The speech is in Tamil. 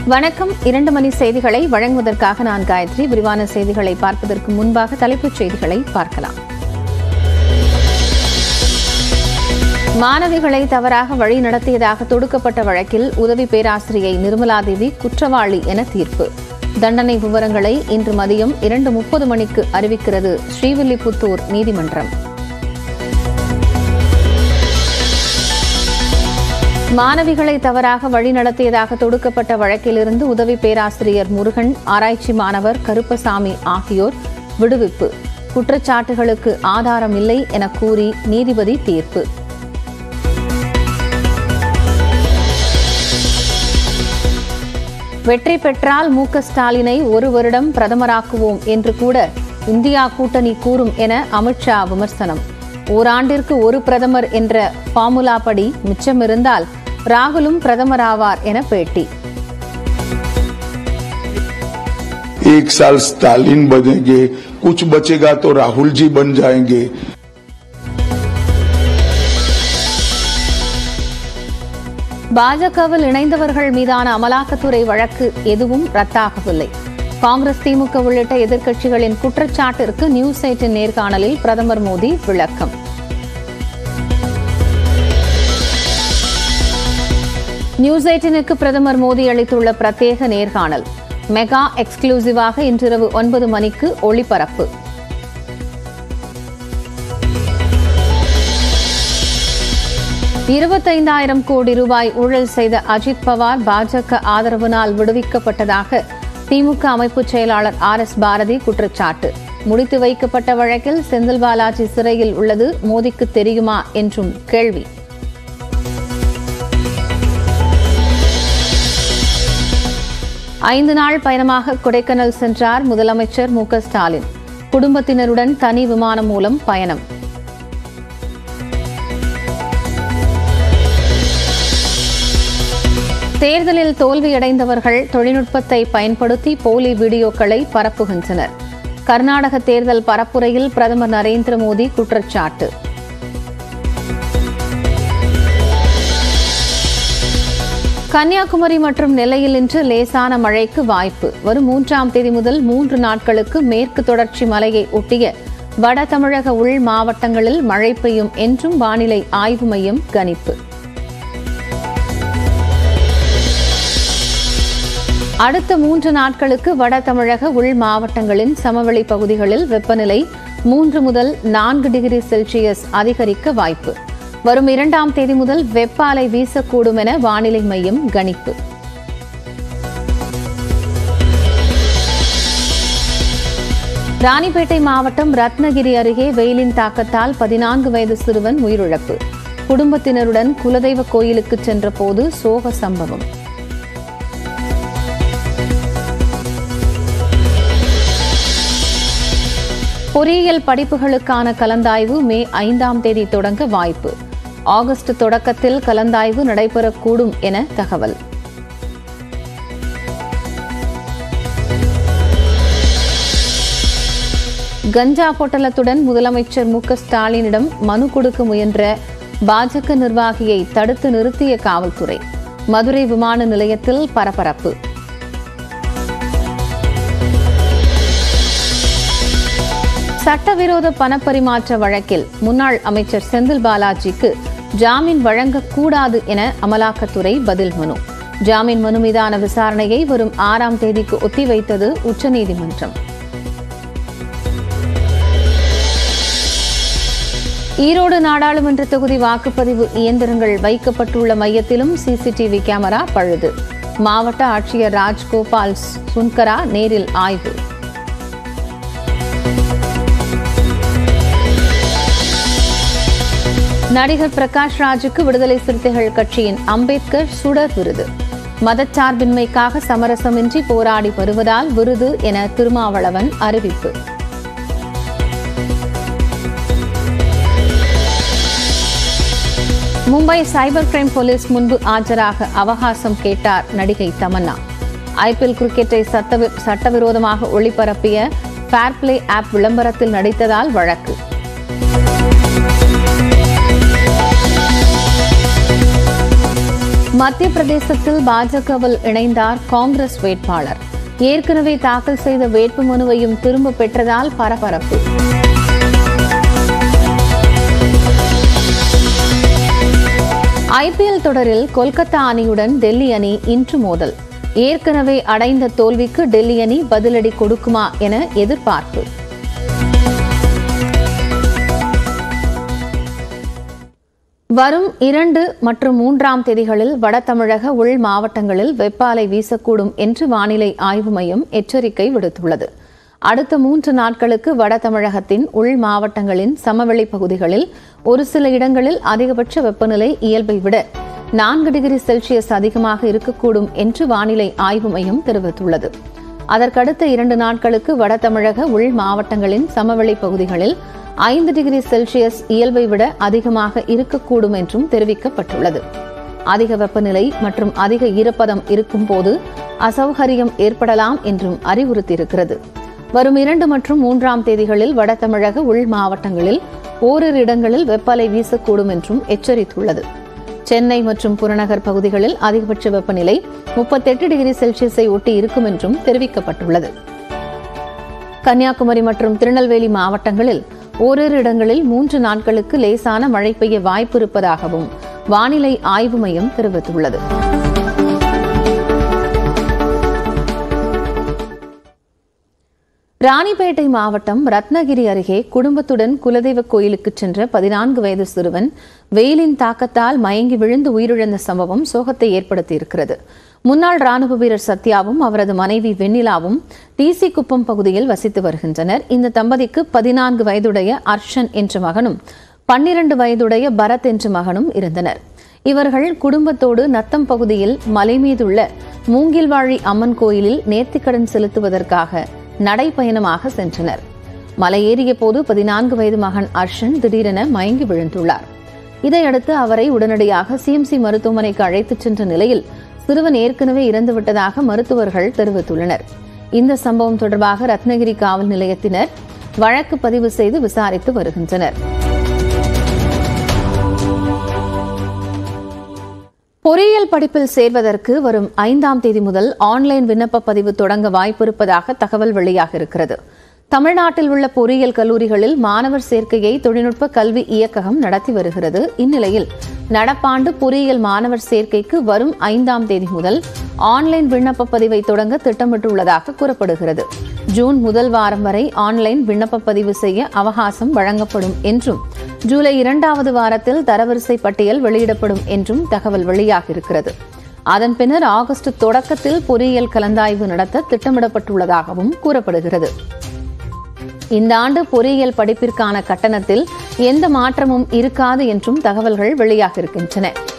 வணக்கம் இரண்டு மணி செய்திகளை வழங்குவதற்காக நான் காயத்ரி விரிவான செய்திகளை பார்ப்பதற்கு முன்பாக தலைப்புச் செய்திகளை பார்க்கலாம் மாணவிகளை தவறாக வழி நடத்தியதாக தொடுக்கப்பட்ட வழக்கில் உதவி பேராசிரியை நிர்மலாதேவி குற்றவாளி என தீர்ப்பு தண்டனை விவரங்களை இன்று மதியம் இரண்டு முப்பது மணிக்கு அறிவிக்கிறது ஸ்ரீவில்லிபுத்தூர் நீதிமன்றம் மாணவிகளை தவறாக வழிநடத்தியதாக தொடுக்கப்பட்ட வழக்கிலிருந்து உதவி பேராசிரியர் முருகன் ஆராய்ச்சி மாணவர் கருப்பசாமி ஆகியோர் விடுவிப்பு குற்றச்சாட்டுகளுக்கு ஆதாரம் இல்லை என கூறி நீதிபதி தீர்ப்பு வெற்றி பெற்றால் மு க ஸ்டாலினை ஒரு வருடம் பிரதமராக்குவோம் என்று கூட இந்தியா கூட்டணி கூறும் என அமித்ஷா விமர்சனம் ஓராண்டிற்கு ஒரு பிரதமர் என்ற ஃபார்முலா படி மிச்சமிருந்தால் ராகுலும் பிரதமராவார் என பேட்டி एक साल स्टालिन बनेंगे कुछ बचेगा तो राहुल जी बन जाएंगे பாஜகவில் இணைந்தவர்கள் மீதான அமலாக்கத்துறை வழக்கு எதுவும் ரத்தாகவில்லை காங்கிரஸ் திமுக உள்ளிட்ட எதிர்க்கட்சிகளின் குற்றச்சாட்டிற்கு நியூஸ் எயிட்டின் நேர்காணலில் பிரதமர் மோடி விளக்கம் நியூஸ் எயிட்டினுக்கு பிரதமர் மோடி அளித்துள்ள பிரத்யேக நேர்காணல் மெகா எக்ஸ்க்ளூசிவாக இன்றிரவு ஒன்பது மணிக்கு ஒளிபரப்பு இருபத்தைந்தாயிரம் கோடி ரூபாய் ஊழல் செய்த அஜித் பவார் பாஜக ஆதரவினால் விடுவிக்கப்பட்டதாக திமுக அமைப்பு செயலாளர் ஆர் எஸ் பாரதி குற்றச்சாட்டு முடித்து வைக்கப்பட்ட வழக்கில் செந்தில் பாலாஜி சிறையில் உள்ளது மோடிக்கு தெரியுமா என்றும் கேள்வி ஐந்து நாள் பயணமாக கொடைக்கானல் சென்றார் முதலமைச்சர் மு க ஸ்டாலின் குடும்பத்தினருடன் தனி விமானம் மூலம் பயணம் தேர்தலில் தோல்வியடைந்தவர்கள் தொழில்நுட்பத்தை பயன்படுத்தி போலி வீடியோக்களை பரப்புகின்றனர் கர்நாடக தேர்தல் பரப்புரையில் பிரதமர் நரேந்திர மோடி குற்றச்சாட்டு கன்னியாகுமரி மற்றும் நெல்லையில் இன்று லேசான மழைக்கு வாய்ப்பு வரும் மூன்றாம் தேதி முதல் மூன்று நாட்களுக்கு மேற்கு தொடர்ச்சி மலையை ஒட்டிய வட தமிழக உள் மாவட்டங்களில் மழை பெய்யும் என்றும் வானிலை ஆய்வு மையம் கணிப்பு அடுத்த மூன்று நாட்களுக்கு வட தமிழக உள் மாவட்டங்களின் சமவெளி பகுதிகளில் வெப்பநிலை மூன்று முதல் நான்கு டிகிரி செல்சியஸ் அதிகரிக்க வாய்ப்பு வரும் இரண்டாம் தேதி முதல் வெப்ப அலை வீசக்கூடும் என வானிலை மையம் கணிப்பு ராணிப்பேட்டை மாவட்டம் ரத்னகிரி அருகே வெயிலின் தாக்கத்தால் பதினான்கு வயது சிறுவன் உயிரிழப்பு குடும்பத்தினருடன் குலதெய்வ கோயிலுக்கு சென்றபோது சோக சம்பவம் பொறியியல் படிப்புகளுக்கான கலந்தாய்வு மே ஐந்தாம் தேதி தொடங்க வாய்ப்பு ஆகஸ்ட் தொடக்கத்தில் கலந்தாய்வு நடைபெறக்கூடும் என தகவல் கஞ்சா பொட்டலத்துடன் முதலமைச்சர் மு க ஸ்டாலினிடம் மனு கொடுக்க முயன்ற பாஜக நிர்வாகியை தடுத்து நிறுத்திய காவல்துறை மதுரை விமான நிலையத்தில் பரபரப்பு சட்டவிரோத பணப்பரிமாற்ற வழக்கில் முன்னாள் அமைச்சர் செந்தில் பாலாஜிக்கு ஜாமீன் வழங்கக்கூடாது என அமலாக்கத்துறை பதில் மனு ஜாமீன் மனு மீதான விசாரணையை வரும் ஆறாம் தேதிக்கு ஒத்திவைத்தது உச்சநீதிமன்றம் ஈரோடு நாடாளுமன்ற தொகுதி வாக்குப்பதிவு இயந்திரங்கள் வைக்கப்பட்டுள்ள மையத்திலும் சிசிடிவி கேமரா பழுது மாவட்ட ஆட்சியர் ராஜ்கோபால் சுன்கரா நேரில் ஆய்வு நடிகர் பிரகாஷ் ராஜுக்கு விடுதலை சிறுத்தைகள் கட்சியின் அம்பேத்கர் சுடர் விருது மதச்சார்பின்மைக்காக சமரசமின்றி போராடி வருவதால் விருது என திருமாவளவன் அறிவிப்பு மும்பை சைபர் கிரைம் போலீஸ் முன்பு ஆஜராக அவகாசம் கேட்டார் நடிகை தமன்னா ஐபிஎல் கிரிக்கெட்டை சட்டவி- சட்டவிரோதமாக ஒளிபரப்பிய ஃபேர் பிளே ஆப் விளம்பரத்தில் நடித்ததால் வழக்கு மத்திய பிரதேசத்தில் பாஜகவில் இணைந்தார் காங்கிரஸ் வேட்பாளர் ஏற்கனவே தாக்கல் செய்த வேட்புமனுவையும் திரும்ப பெற்றதால் பரபரப்பு ஐபிஎல் தொடரில் கொல்கத்தா அணியுடன் டெல்லி அணி இன்று மோதல் ஏற்கனவே அடைந்த தோல்விக்கு டெல்லி அணி பதிலடி கொடுக்குமா என எதிர்பார்ப்பு வரும் இரண்டு மற்றும் மூன்றாம் தேதிகளில் வட தமிழக உள் மாவட்டங்களில் வெப்பாலை வீசக்கூடும் என்று வானிலை ஆய்வு மையம் எச்சரிக்கை விடுத்துள்ளது அடுத்த மூன்று நாட்களுக்கு வட தமிழகத்தின் உள் மாவட்டங்களின் சமவெளி பகுதிகளில் ஒரு சில இடங்களில் அதிகபட்ச வெப்பநிலை இயல்பை விட நான்கு டிகிரி செல்சியஸ் அதிகமாக இருக்கக்கூடும் என்று வானிலை ஆய்வு மையம் தெரிவித்துள்ளது அதற்கடுத்த இரண்டு நாட்களுக்கு வட தமிழக உள் மாவட்டங்களின் சமவெளி பகுதிகளில் ஐந்து டிகிரி செல்சியஸ் இயல்பை விட அதிகமாக இருக்கக்கூடும் என்றும் தெரிவிக்கப்பட்டுள்ளது அதிக வெப்பநிலை மற்றும் அதிக ஈரப்பதம் இருக்கும் போது அசௌகரியம் ஏற்படலாம் என்றும் அறிவுறுத்தியிருக்கிறது வரும் இரண்டு மற்றும் மூன்றாம் தேதிகளில் வட தமிழக உள் மாவட்டங்களில் ஓரிரு இடங்களில் வெப்பலை வீசக்கூடும் என்றும் எச்சரித்துள்ளது சென்னை மற்றும் புறநகர் பகுதிகளில் அதிகபட்ச வெப்பநிலை முப்பத்தெட்டு டிகிரி செல்சியஸை ஒட்டி இருக்கும் என்றும் தெரிவிக்கப்பட்டுள்ளது கன்னியாகுமரி மற்றும் திருநெல்வேலி மாவட்டங்களில் ஓரிரு இடங்களில் மூன்று நாட்களுக்கு லேசான மழை பெய்ய வாய்ப்பு இருப்பதாகவும் வானிலை ஆய்வு மையம் தெரிவித்துள்ளது ராணிப்பேட்டை மாவட்டம் ரத்னகிரி அருகே குடும்பத்துடன் குலதெய்வ கோயிலுக்கு சென்ற பதினான்கு வயது சிறுவன் வெயிலின் தாக்கத்தால் மயங்கி விழுந்து உயிரிழந்த சம்பவம் சோகத்தை ஏற்படுத்தியிருக்கிறது முன்னாள் ராணுவ வீரர் சத்யாவும் அவரது மனைவி வெண்ணிலாவும் டிசி குப்பம் பகுதியில் வசித்து வருகின்றனர் இந்த தம்பதிக்கு பதினான்கு வயதுடைய அர்ஷன் என்ற மகனும் பன்னிரண்டு வயதுடைய பரத் என்ற மகனும் இருந்தனர் இவர்கள் குடும்பத்தோடு நத்தம் பகுதியில் மலை மீதுள்ள மூங்கில்வாழி அம்மன் கோயிலில் நேர்த்திக்கடன் செலுத்துவதற்காக நடைப்பயணமாக சென்றனர் மலையேறிய போது பதினான்கு வயது மகன் அர்ஷன் திடீரென மயங்கி விழுந்துள்ளார் இதையடுத்து அவரை உடனடியாக சிஎம்சி மருத்துவமனைக்கு அழைத்துச் சென்ற நிலையில் சிறுவன் ஏற்கனவே இறந்துவிட்டதாக மருத்துவர்கள் தெரிவித்துள்ளனர் இந்த சம்பவம் தொடர்பாக ரத்னகிரி காவல் நிலையத்தினர் வழக்கு பதிவு செய்து விசாரித்து வருகின்றனர் பொறியியல் படிப்பில் சேர்வதற்கு வரும் ஐந்தாம் தேதி முதல் ஆன்லைன் விண்ணப்ப பதிவு தொடங்க வாய்ப்பிருப்பதாக தகவல் வெளியாக இருக்கிறது தமிழ்நாட்டில் உள்ள பொறியியல் கல்லூரிகளில் மாணவர் சேர்க்கையை தொழில்நுட்ப கல்வி இயக்ககம் நடத்தி வருகிறது இந்நிலையில் நடப்பாண்டு பொறியியல் மாணவர் சேர்க்கைக்கு வரும் ஐந்தாம் தேதி முதல் ஆன்லைன் விண்ணப்ப பதிவை தொடங்க திட்டமிட்டுள்ளதாக கூறப்படுகிறது ஜூன் முதல் வாரம் வரை ஆன்லைன் விண்ணப்ப பதிவு செய்ய அவகாசம் வழங்கப்படும் என்றும் ஜூலை இரண்டாவது வாரத்தில் தரவரிசை பட்டியல் வெளியிடப்படும் என்றும் தகவல் வெளியாகியிருக்கிறது அதன் பின்னர் ஆகஸ்ட் தொடக்கத்தில் பொறியியல் கலந்தாய்வு நடத்த திட்டமிடப்பட்டுள்ளதாகவும் கூறப்படுகிறது இந்த ஆண்டு பொறியியல் படிப்பிற்கான கட்டணத்தில் எந்த மாற்றமும் இருக்காது என்றும் தகவல்கள் வெளியாகியிருக்கின்றன